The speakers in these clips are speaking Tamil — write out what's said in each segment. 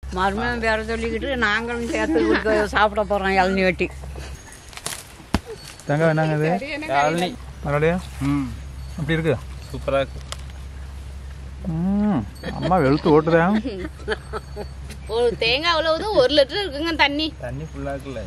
மருமகன் பேர சொல்லிக்கிட்டு நாங்களும் சேர்த்து கொடுக்க சாப்பிட போகிறோம் இளநி வெட்டி தேங்காய் என்னங்க இது இளநீ பரவாயில்லையா ம் அப்படி இருக்கு சூப்பராக இருக்கு ம் அம்மா வெளுத்து ஓட்டுறேன் ஒரு தேங்காய் அவ்வளவு ஒரு லிட்டர் இருக்குங்க தண்ணி தண்ணி ஃபுல்லாக இருக்குல்ல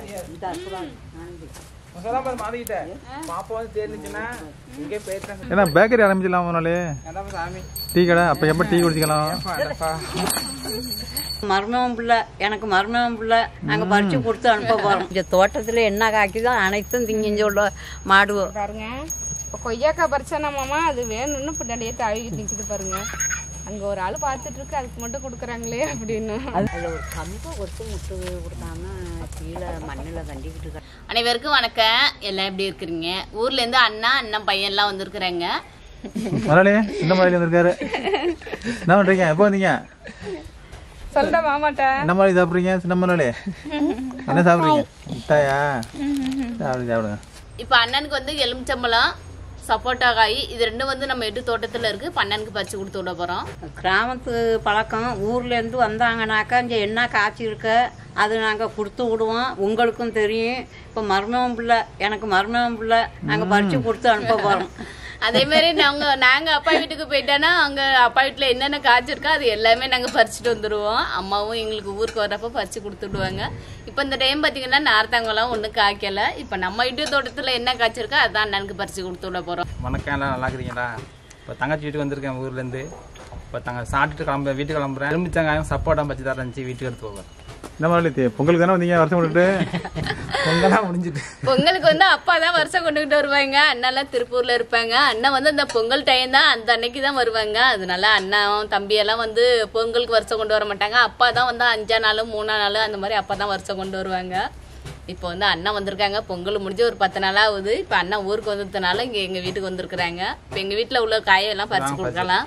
மசாலா பாரு மாறிக்கிட்டேன் பாப்பா வந்து தேர்ந்துச்சுன்னா இங்கே போயிட்டேன் ஏன்னா பேக்கரி ஆரம்பிச்சிடலாம் முன்னாலே என்னப்பா சாமி டீ கடை அப்போ எப்போ டீ குடிச்சிக்கலாம் என்னப்பா மருமகன் பிள்ளை எனக்கு மருமகன் பிள்ளை நாங்கள் பறித்து கொடுத்து அனுப்ப போகிறோம் இந்த தோட்டத்தில் என்ன காய்க்குதோ அனைத்தும் திங்கிஞ்சு உள்ள மாடுவோம் பாருங்க இப்போ கொய்யாக்காய் பறிச்சானா மாமா அது வேணும்னு பின்னாடியே தழுவி நிக்குது பாருங்க அங்க ஒரு ஆள் பார்த்துட்டு இருக்கு அதுக்கு மட்டும் கொடுக்குறாங்களே அப்படின்னு அதில் ஒரு கம்பை கொடுத்து முட்டு கொடுத்தாம கீழே மண்ணில் தண்டிக்கிட்டு இருக்க அனைவருக்கும் வணக்கம் எல்லாம் எப்படி இருக்கிறீங்க ஊர்ல இருந்து அண்ணா அண்ணன் பையன்லாம் வந்திருக்கிறாங்க முதலாளி இந்த மாதிரி வந்திருக்காரு என்ன பண்ணுறீங்க எப்போ வந்தீங்க சொல்ற மாமாட்ட என்ன மாதிரி சாப்பிட்றீங்க சின்ன முதலாளி என்ன சாப்பிட்றீங்க முட்டாயா சாப்பிடுங்க சாப்பிடுங்க இப்போ அண்ணனுக்கு வந்து எலுமிச்சம்பழம் சப்போட்டா காய் இது ரெண்டும் வந்து நம்ம எட்டு தோட்டத்துல இருக்கு இப்போ அண்ணனுக்கு பறிச்சு கொடுத்து விட போறோம் கிராமத்து பழக்கம் ஊர்லேருந்து வந்தாங்கனாக்கா இங்கே என்ன காய்ச்சி இருக்க அது நாங்கள் கொடுத்து விடுவோம் உங்களுக்கும் தெரியும் இப்போ மருமகன் பிள்ளை எனக்கு மருமகன் பிள்ளை நாங்கள் பறித்து கொடுத்து அனுப்ப போகிறோம் அதே மாதிரி நாங்க நாங்க அப்பா வீட்டுக்கு போயிட்டோன்னா அங்க அப்பா வீட்டுல என்னென்ன காய்ச்சிருக்கோ அது எல்லாமே நாங்க பறிச்சுட்டு வந்துடுவோம் அம்மாவும் எங்களுக்கு ஊருக்கு வர்றப்ப பறிச்சு கொடுத்துடுவாங்க இப்போ இந்த டைம் பாத்தீங்கன்னா நார்த்தாங்கலாம் ஒன்றும் காய்க்கல இப்போ நம்ம வீட்டு தோட்டத்துல என்ன காய்ச்சிருக்கோ அதான் அண்ணனுக்கு பறிச்சு கொடுத்து விட போறோம் வணக்கம் எல்லாம் நல்லா இருக்கிறீங்களா இப்போ தங்கச்சி வீட்டுக்கு வந்திருக்கேன் ஊர்லேருந்து இப்போ தங்க சாப்பிட்டுட்டு கிளம்ப வீட்டுக்கு கிளம்புறேன் எலுமிச்சங்காயம் சப்போட்டா பச்சு தரேன் வீட்டுக்கு எடுத்து போவேன் என்ன முதலாளி தே- பொங்கலுக்கு தானே வந்தீங்க வருஷம் விட்டுட்டு பொங்கலாம் முடிஞ்சிட்டு பொங்கலுக்கு வந்து அப்பா தான் வருஷம் கொண்டுகிட்டு வருவாங்க அண்ணாலாம் திருப்பூர்ல இருப்பாங்க அண்ணன் வந்து அந்த பொங்கல் டைம் தான் அந்த அன்னைக்கு தான் வருவாங்க அதனால அண்ணன் தம்பியெல்லாம் வந்து பொங்கலுக்கு வருஷம் கொண்டு வர மாட்டாங்க அப்பா தான் வந்து அஞ்சா நாள் மூணா நாள் அந்த மாதிரி அப்பா தான் வருஷம் கொண்டு வருவாங்க இப்போ வந்து அண்ணன் வந்திருக்காங்க பொங்கல் முடிஞ்சு ஒரு பத்து நாள் ஆகுது இப்போ அண்ணன் ஊருக்கு வந்ததுனால இங்கே எங்கள் வீட்டுக்கு வந்திருக்கிறாங்க இப்போ எங்கள் வீட்டில் உள்ள காயெல்லாம் பறிச்சு கொடுக்கலாம்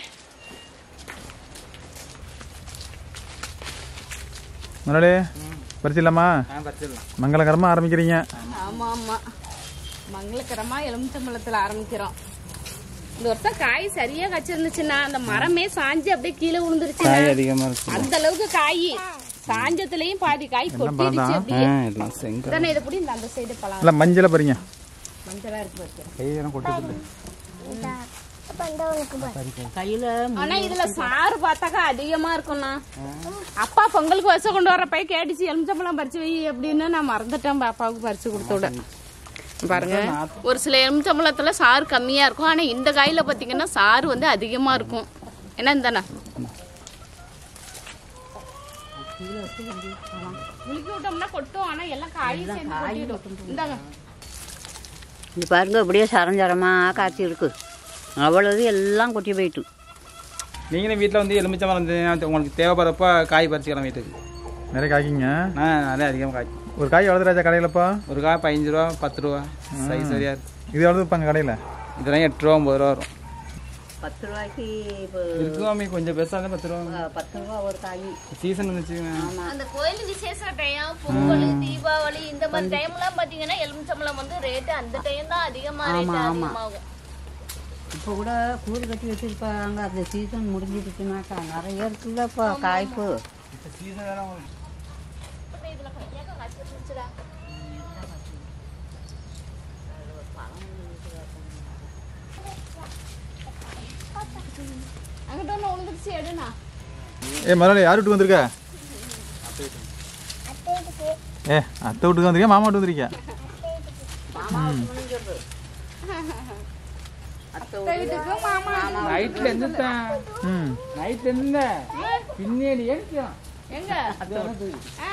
முதலாளி பறிச்சிடலாமா ஆ பறிச்சிடலாம் மங்களகரமாக ஆரம்பிக்கிறீங்க ஆமா ஆமா மங்களகரமா எலுமிச்சம்பழத்துல ஆரம்பிக்கிறோம் இந்த வருஷம் காய் சரியா கச்சிருந்துச்சுன்னா அந்த மரமே சாஞ்சு அப்படியே கீழே விழுந்துருச்சுன்னா காய் அதிகமாக இருக்கு அந்த அளவுக்கு காய் சாஞ்சத்துலயும் பாதி காய் கொட்டிடுச்சு அப்படியே எல்லாம் செங்க தானே இதை புடி இந்த அந்த சைடு பழம் இல்லை மஞ்சளை பறிங்க மஞ்சளா இருக்கு பாரு. கையெல்லாம் கொட்டுது கையில் ஆனா இதுல சாறு பார்த்தாக்கா அதிகமா இருக்கும்ண்ணா அப்பா பொங்கலுக்கு வருஷம் கொண்டு வர போய் கேட்டுச்சு எலுமிச்சம்பழம் பறிச்சு வை அப்படின்னு நான் மறந்துட்டேன் பாப்பாவுக்கு பறிச்சு கொடுத்து விட பாருங்க ஒரு சில எலுமிச்சம்பழத்துல சாறு கம்மியா இருக்கும் ஆனா இந்த காயில பாத்தீங்கன்னா சாறு வந்து அதிகமா இருக்கும் என்ன இந்தாண்ணா முழுக்கி விட்டோம்னா கொட்டும் ஆனா எல்லாம் காயும் சேர்ந்து கொட்டிடும் இந்தாங்க இது பாருங்க அப்படியே சரஞ்சரமாக காய்ச்சி இருக்கு அவ்வளவு எல்லாம் கொட்டி போயிட்டு நீங்களும் வீட்டில் வந்து எலுமிச்சம்பழம் இருந்ததுன்னா உங்களுக்கு தேவைப்படுறப்ப காய் பறிச்சுக்கலாம் வீட்டுக்கு நிறைய காய்க்கிங்க ஆ நிறைய அதிகமாக காய் ஒரு காய் எவ்வளோ ராஜா கடையிலப்பா ஒரு காய் பதினஞ்சு ரூபா பத்து ரூபா சைஸ் சரியா இருக்கு இது எவ்வளோ இருப்பாங்க கடையில் இதெல்லாம் எட்டு ரூபா ஒம்பது ரூபா வரும் பத்து ரூபாய்க்கு இப்போ இருக்கும் அம்மி கொஞ்சம் பெருசாக இருந்தால் பத்து ரூபா பத்து ரூபா ஒரு காய் சீசன் வந்துச்சு அந்த கோயில் விசேஷ டைம் பொங்கல் தீபாவளி இந்த மாதிரி டைம்லாம் பாத்தீங்கன்னா எலுமிச்சம்பழம் வந்து ரேட் அந்த டைம் தான் அதிகமா ரேட் அதிகமாகும் இப்போ கூட கூறு கட்டி வச்சிருப்பாங்க அந்த சீசன் முடிஞ்சிருச்சுனாக்கா நிறைய இருக்குல்ல இப்போ காய்ப்பு இதுல கொய்யாக்காய் காய்ச்சிருந்துச்சுடா. அங்கிட்ட ஒண்ணு விழுந்துருச்சு எடுண்ணா ஏ முதலாளி யார் வீட்டுக்கு வந்திருக்க ஏ அத்தை வீட்டுக்கு வந்திருக்கியா மாமா வீட்டுக்கு வந்திருக்கியா வீட்டுக்கு மாமா நைட்ல இருந்துட்டேன் ம் நைட்ல இருந்த பின்னாடி ஏறிக்கலாம் எங்க ஆ.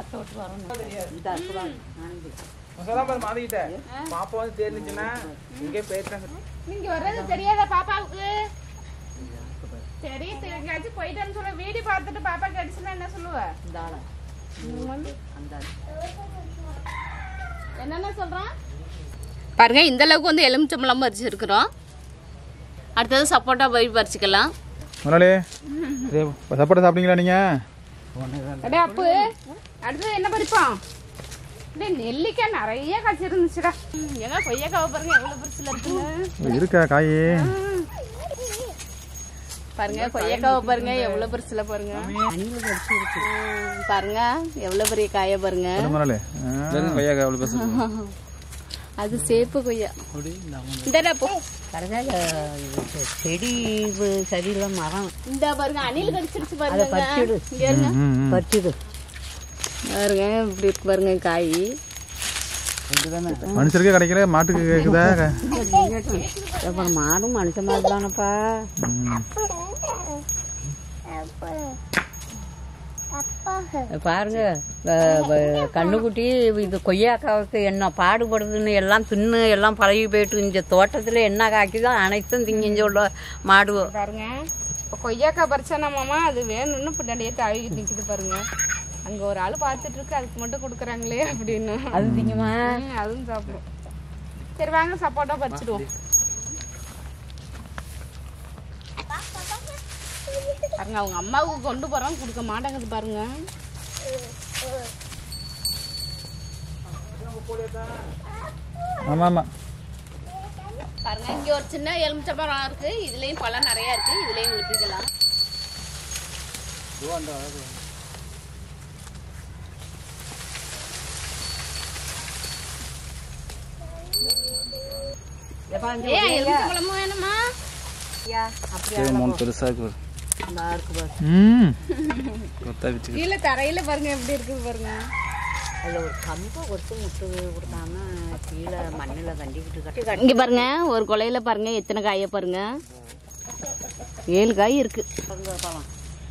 மசாலா பாரு மாறிக்கிட்டேன் பாப்பா வந்து தேர்ந்துச்சுன்னா இங்கே போயிட்டேன் நீங்க வர்றது தெரியாதா பாப்பாவுக்கு சரி எங்கேயாச்சும் போயிட்டேன்னு சொல்ல வீடியோ பார்த்துட்டு பாப்பா கிடைச்சுன்னா என்ன சொல்லுவ என்னென்ன சொல்றான் பாருங்க இந்த அளவுக்கு வந்து எலுமிச்சம்பழம் பறிச்சிருக்கிறோம் அடுத்தது சப்போட்டா போய் பறிச்சுக்கலாம் முதலாளி சப்போட்டா சாப்பிட்டீங்களா நீங்கள் அடே அப்பு அடுத்தது என்ன பறிப்போம் டேய் நெல்லிக்காய் நிறைய காய்ச்சி இருந்துச்சுடா எங்க கொய்யாக்காவை பாருங்க எவ்வளவு பெருசுல இருக்குன்னு இருக்கா காய் பாருங்க கொய்யாக்காவை பாருங்க எவ்வளவு பெருசுல பாருங்க ம், பாருங்க எவ்வளவு பெரிய காய பாருங்க முதலாளி ஆ. வெறும் கொய்யாக்கா எவ்வளோ பேசுறது அது சேப்பு கொய்யா இந்தடா போ கடைசியில் செடி இது சரியில்லை மரம் இந்த பாருங்க அணில் கடிச்சிருச்சு அதை பாருங்க பறிச்சிடு இங்க இருங்க ம், ம். பறிச்சிடு பாருங்க இப்படி இருக்கு பாருங்க காய் மனுஷருக்கே கிடைக்கல மாட்டுக்கு கேக்குதா அப்புறம் மாடும் மனுஷன் மாதிரி தானப்பா ம். பாருங்க வ- வ- கண்ணுக்குட்டி இது கொய்யாக்காவுக்கு என்ன பாடுபடுதுன்னு எல்லாம் தின்னு எல்லாம் பழகி போயிட்டு இந்த தோட்டத்தில் என்ன காய்க்குதோ அனைத்தும் திங்கிஞ்சு உள்ள மாடு பாருங்க இப்போ கொய்யாக்காய் பறிச்சானா மாமா அது வேணும்னு பின்னாடியே தழுவி நிக்குது பாருங்க அங்க ஒரு ஆள் பார்த்துட்டு இருக்கு அதுக்கு மட்டும் கொடுக்குறாங்களே அப்படின்னு அது திங்குமா ம், அதுவும் சாப்பிடும் சரி வாங்க சப்போட்டா பறிச்சிடுவோம் பாருங்க அவங்க அம்மாவுக்கு கொண்டு போறோம் கொடுக்க மாட்டேங்குது பாருங்க ஆமா ஆமா பாருங்க இங்க ஒரு சின்ன எலுமிச்சம்பழம் இருக்கு இதுலயும் பழம் நிறைய இருக்கு இதுலயும் ஊத்திக்கலாம் ஏன் எலுமிச்சம்பழமும் வேணுமா மூணு பெருசாக இருக்குது ம் கொத்தா வச்சு கீழே தரையில பாருங்க எப்படி இருக்குது பாருங்க அதில் ஒரு கம்பை கொடுத்து முட்டு கொடுத்தாம கீழே மண்ணில் கண்டிக்கிட்டு கட்டி இங்க பாருங்க ஒரு கொலையில பாருங்க எத்தனை காய பாருங்க ஏழு காய் இருக்கு பழம்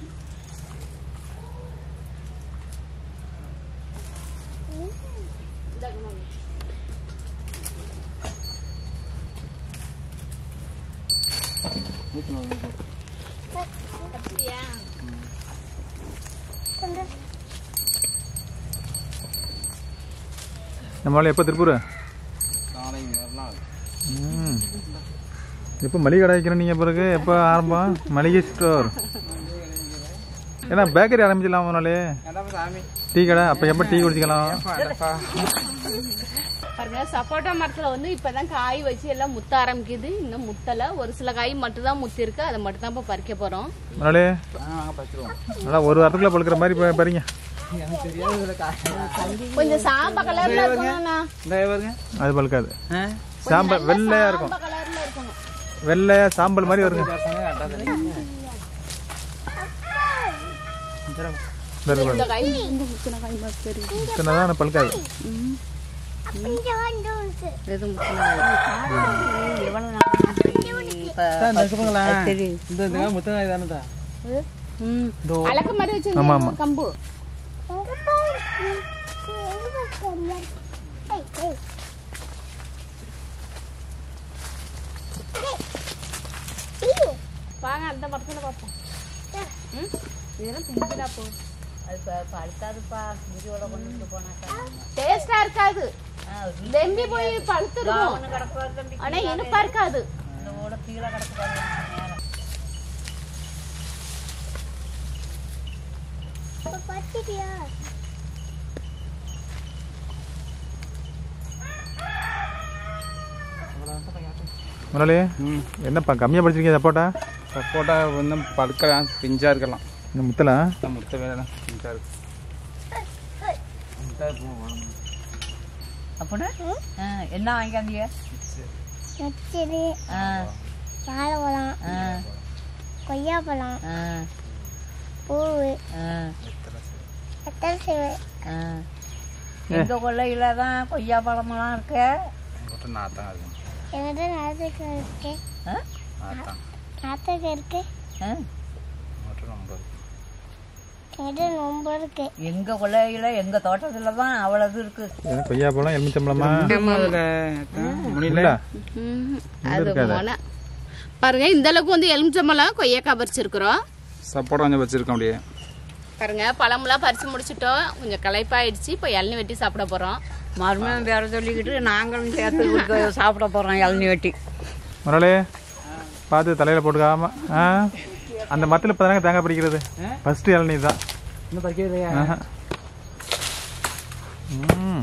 நம்மளால எப்போ திருப்பூர் நாளை மறுநாள் ம் எப்போ மளிகை கடை வைக்கிறேன் நீங்கள் பிறகு எப்போ ஆரம்பம் மளிகை ஸ்டோர் ஏன்னா பேக்கரி ஆரம்பிச்சிடலாம் முதலாளி ஏன்டா சாமி டீ கடை அப்போ எப்போ டீ குடிச்சிக்கலாம் வேண்டாப்பா பாருங்க சப்போட்டா மரத்துல வந்து இப்பதான் காய் வச்சு எல்லாம் முத்த ஆரம்பிக்குது இன்னும் முத்தல ஒரு சில காய் மட்டும் தான் முத்தி இருக்கு அதை மட்டும் தான் இப்ப பறிக்க போறோம் முதலாளி நாங்கள் பறிச்சிருவோம் நல்லா ஒரு வாரத்துக்குள்ள பழுக்கிற மாதிரி ப- பாருங்க எனக்கு தெரியாது இதில் காய் கொஞ்சம் சாம்ப கலர்ல இருக்கணும்ண்ணா இந்த பாருங்க அது பழுக்காது ஆ சாம்பல் வெள்ளையா இருக்கும் சாம்ப கலர்ல இருக்கணும் வெள்ளையா சாம்பல் மாதிரி வருங்க பசங்க கரெக்டாக இந்த இருக்கு இந்த காய் இந்த முத்தின காய் மாதிரி தெரியும் பாருங்க. சின்னதா ஆனால் பழுக்காது எது முத்தின காய் எவ்வளோ நாள் இப்போ சரி இந்த இந்த முத்தங்காய் தானே ம் அலக்க மாதிரி ஆமா, வச்சிருந்தேன் ஆமா. கம்பு வாங்க அந்த மரத்துல பார்ப்போம் ம்? இதெல்லாம் பிஞ்சுடா போ அது இப்போ பழுக்காதுப்பா முதியோட கொண்டு வந்து போனாக்கா டேஸ்டா இருக்காது வெம்பி போய் பழுத்துருக்கும் ஒன்று கிடப்பாரு தம்பி ஆனா இனிப்பா இருக்காது இதோட கீழே கிடப்பாரு நேரம் முதலாளி ம் என்னப்பா கம்மியாக படிச்சிருக்கீங்க சப்போட்டா சப்போட்டா இன்னும் பழுக்கலாம் பிஞ்சா இருக்கலாம் இந்த முத்தலா இந்த முட்டை வேலை பிஞ்சா இருக்கு அப்படின்னா ஆ, என்ன வாங்கிக்காந்தீங்க நச்சரி ஆ வாழைப்பழம் ஆ கொய்யாப்பழம் ஆ பூவு ஆ கத்தரிசி ஆ எங்க கொள்ளையில தான் கொய்யா பழமெல்லாம் இருக்கு மட்டும் நாத்தான் இருக்கும் என்கிட்ட நாத்துக்கு இருக்கு ஆ? நாத்தான் நாத்துக்கு இருக்கு ஆ? மட்டும் ரொம்ப என்கிட்ட ரொம்ப இருக்கு எங்க கொள்ளையில எங்க தோட்டத்துல தான் அவ்வளவு இருக்கு என்ன கொய்யாப்பழம் எலுமிச்சம்பழமா முடியல இல்ல அது இருக்காது. மொன பாருங்க இந்த அளவுக்கு வந்து எலுமிச்சம்பழம் கொய்யாக்காய் பறிச்சிருக்கிறோம் சப்போட்டா கொஞ்சம் வச்சிருக்கோம் அப்படியே பாருங்க பழமெல்லாம் பறிச்சு முடிச்சிட்டோம் கொஞ்சம் களைப்பாயிடுச்சு இப்போ இளநி வெட்டி சாப்பிட போறோம் மறுமையும் வேற சொல்லிக்கிட்டு நாங்களும் சேர்த்து கொடுக்க சாப்பிட போறோம் இளநி வெட்டி முதலாளி பார்த்து தலையில் போட்டுக்காம ஆ அந்த மரத்தில் இப்போ தானே தேங்காய் பறிக்கிறது ஃபஸ்ட்டு இளநீ தான் இன்னும் பறிக்கிறதையா ஆஹா. ம்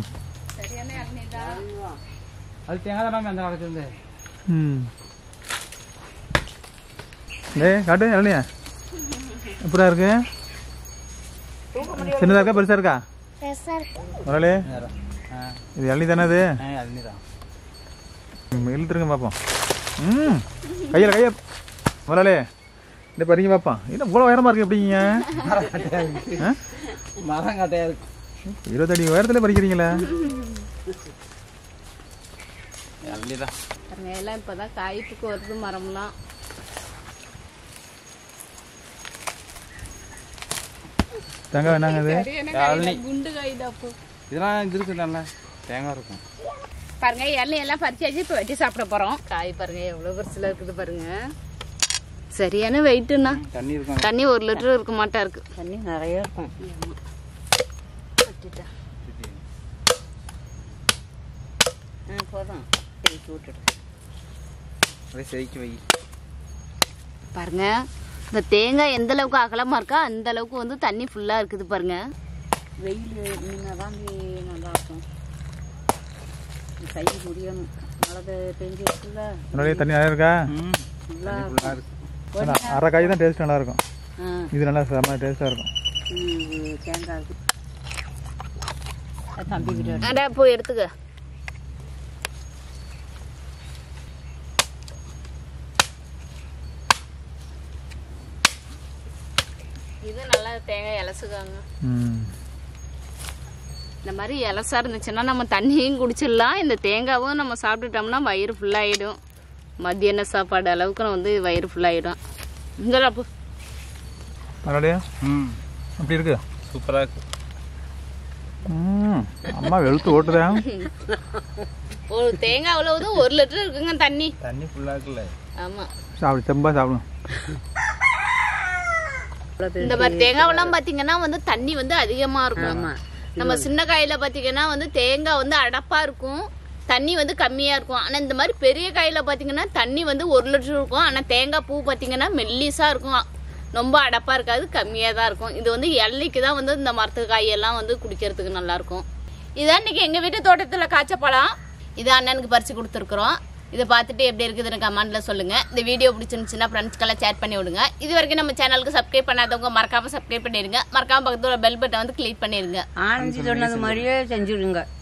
அது தேங்காய் தானே அந்த காலத்துல இருந்து ம் டேய் காட்டு இளநியா எப்படா இருக்கு சின்னதா இருக்கா பெருசா இருக்கா பெருசாக இருக்கு முதலாளி ஆ இது இளநி தானே அது ஆ அழுநிதான் ம், இழுத்துருங்க பார்ப்போம் ம் கையில் கையை முதலாளி இந்த பறிங்க பார்ப்போம் என்ன இவ்வளோ உயரமா இருக்கு எப்படிங்க ஆ? மரம் கட்டையா இருக்கு இருபத்தடி உயரத்துல பறிக்கிறீங்களா அழுநிதான் பாருங்க எல்லாம் இப்பதான் காய்ப்புக்கு வருது மரம்லாம் தேங்காய் என்னங்க இது இளநீ குண்டு காய் அப்போ இதெல்லாம் இது இருக்கு நல்லா தேங்காய் இருக்கும் பாருங்க இளநீ எல்லாம் பறிச்சாச்சு இப்போ வெட்டி சாப்பிட போறோம் காய் பாருங்க எவ்வளவு பெருசுல இருக்குது பாருங்க சரியான வெயிட்டுண்ணா தண்ணி இருக்கும் தண்ணி ஒரு லிட்டர் இருக்க மாட்டா இருக்கு தண்ணி நிறைய இருக்கும் ஆ போதும் பிரித்து விட்டுடு அப்படியே செதுக்கி வை பாருங்க இந்த தேங்காய் எந்த அளவுக்கு அகலமா இருக்கா அந்த அளவுக்கு வந்து தண்ணி ஃபுல்லா இருக்குது பாருங்க வெயில் நின்னா தான் நல்லா இருக்கும் கை முடியணும் மழை பெஞ்சிருக்குல்ல முதலாளி தண்ணி நிறைய இருக்கா ம் நல்லா ஃபுல்லாக இருக்கு ஆனா, அரை காய் தான் டேஸ்ட் நல்லா இருக்கும் ஆ இது நல்லா செம்ம டேஸ்ட்டாக இருக்கும் இது தேங்காய் இருக்கு அது தம்பி கிட்ட அடா போய் எடுத்துக்க இது நல்லா தேங்காய் இலசுக்காங்க ம் இந்த மாதிரி இலசா இருந்துச்சுன்னா நம்ம தண்ணியும் குடிச்சிடலாம் இந்த தேங்காவும் நம்ம சாப்பிட்டுட்டோம்னா வயிறு ஃபுல்லாகிடும் மத்தியான சாப்பாடு அளவுக்கு வந்து வயிறு ஃபுல்லாகிடும் இங்கே அப்போ முதலாளியா ம் அப்படி இருக்கு சூப்பராக இருக்கு ம் அம்மா வெளுத்து ஓட்டுதா ஒரு தேங்காய் அவ்வளவு ஒரு லிட்டர் இருக்குங்க தண்ணி தண்ணி ஃபுல்லாக இருக்குல்ல ஆமாம் சாப்பிடு செம்பா சாப்பிடும் இந்த மாதிரி தேங்காவெல்லாம் பாத்தீங்கன்னா வந்து தண்ணி வந்து அதிகமா இருக்கும் ஆமா. நம்ம சின்ன காயில பாத்தீங்கன்னா வந்து தேங்காய் வந்து அடப்பா இருக்கும் தண்ணி வந்து கம்மியா இருக்கும் ஆனா இந்த மாதிரி பெரிய காயில பாத்தீங்கன்னா தண்ணி வந்து ஒரு லிட்டர் இருக்கும் ஆனா தேங்காய் பூ பாத்தீங்கன்னா மெல்லிசா இருக்கும் ரொம்ப அடப்பா இருக்காது கம்மியா தான் இருக்கும் இது வந்து இளநிக்கு தான் வந்து இந்த மரத்து காயெல்லாம் வந்து குடிக்கிறதுக்கு நல்லா இருக்கும் இதான் இன்னைக்கு எங்க வீட்டு தோட்டத்துல காய்ச்ச பழம் இது அண்ணனுக்கு பறிச்சு கொடுத்துருக்குறோம் இதை பார்த்துட்டு எப்படி இருக்குதுன்னு கமெண்ட்ல சொல்லுங்க இந்த வீடியோ பிடிச்சிருந்துச்சுன்னா ஃப்ரெண்ட்ஸ்க்கெல்லாம் ஷேர் பண்ணி விடுங்க இது வரைக்கும் நம்ம சேனலுக்கு சப்ஸ்கிரைப் பண்ணாதவங்க மறக்காம சப்ஸ்கிரைப் பண்ணிருங்க மறக்காம பக்கத்துல பெல் பட்டன் வந்து கிளிக் பண்ணிருங்க ஆனந்தி சொன்னது மாதிரியே செஞ்சுடுங்க